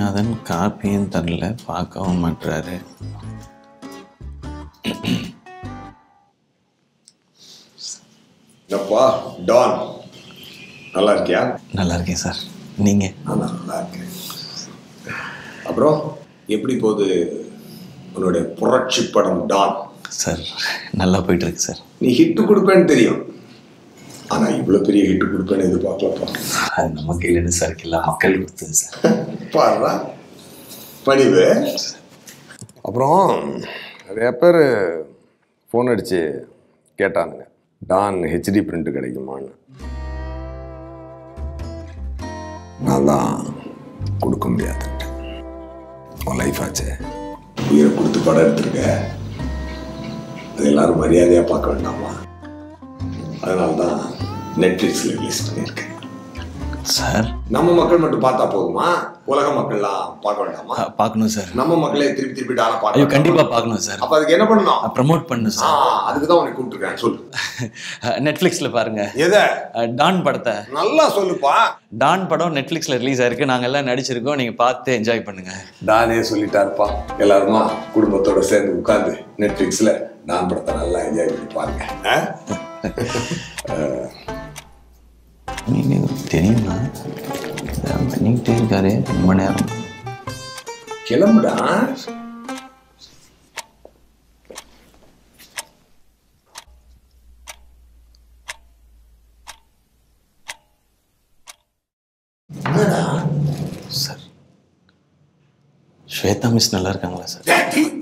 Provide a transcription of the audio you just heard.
சாமிநாதன் காப்பியும் தரல பார்க்கவும் மாட்டுறாரு என்னப்பா டான் நல்லா இருக்கியா நல்லா இருக்கேன் சார் நீங்கள் நான் நல்லா இருக்கேன் அப்புறம் எப்படி போகுது உன்னுடைய புரட்சி படம் டான் சார் நல்லா போயிட்டு இருக்கு சார் நீ ஹிட்டு கொடுப்பேன்னு தெரியும் ஆனா இவ்வளவு பெரிய ஹிட்டு கொடுப்பேன்னு எதிர்பார்க்கலப்பா அது நம்ம கையில் சார் இல்லை மக்கள் கொடுத்தது சார் பாருடா பணிவு அப்புறம் நிறைய பேர் ஃபோன் அடித்து கேட்டானுங்க டான் ஹெச்டி பிரிண்ட் கிடைக்குமான்னு நான் தான் கொடுக்க முடியாதுன்ட்டு உன் லைஃப் ஆச்சே உயிரை கொடுத்து படம் எடுத்திருக்க அது எல்லாரும் மரியாதையா பார்க்க வேண்டாமா அதனால தான் நெட்ஃப்ளிக்ஸில் ரிலீஸ் பண்ணியிருக்கேன் சார் நம்ம மக்கள் மட்டும் பார்த்தா போதுமா உலக மக்கள்லாம் பார்க்க வேண்டாமா பா- பார்க்கணும் சார் நம்ம மக்களே திருப்பி திருப்பி டான ஐயோ பார்க்க கண்டிப்பாக பார்க்கணும் சார் அப்ப அதுக்கு என்ன பண்ணணும் ப்ரமோட் பண்ணணும் ஆ சார் அதுக்கு தான் உனக்கு கூப்பிட்டுருக்கேன் சொல்லு நெட்ஃப்ளிக்ஸில் பாருங்க எதை அஹ், டான் படத்தை நல்லா சொல்லுப்பா டான் படம் நெட்ஃப்ளிக்ஸில் ரிலீஸ் ஆயிருக்கு நாங்கள் எல்லாம் நடிச்சிருக்கோம் நீங்கள் பார்த்து என்ஜாய் பண்ணுங்க டானே சொல்லிட்டாருப்பா எல்லாருமா குடும்பத்தோட சேர்ந்து உட்கார்ந்து நெட்ஃப்ளிக்ஸ்ல நான் படத்தை நல்லா என்ஜாய் பண்ணி பாருங்க ஆ? நீங்கள் தெரியுமா இதான் பண்ணிக்கிட்டே இருக்காரு ரொம்ப நேரம் கிளம்புடா என்னடா சார் ஸ்வேதா மிஸ் நல்லா இருக்காங்களா சார் டேய்,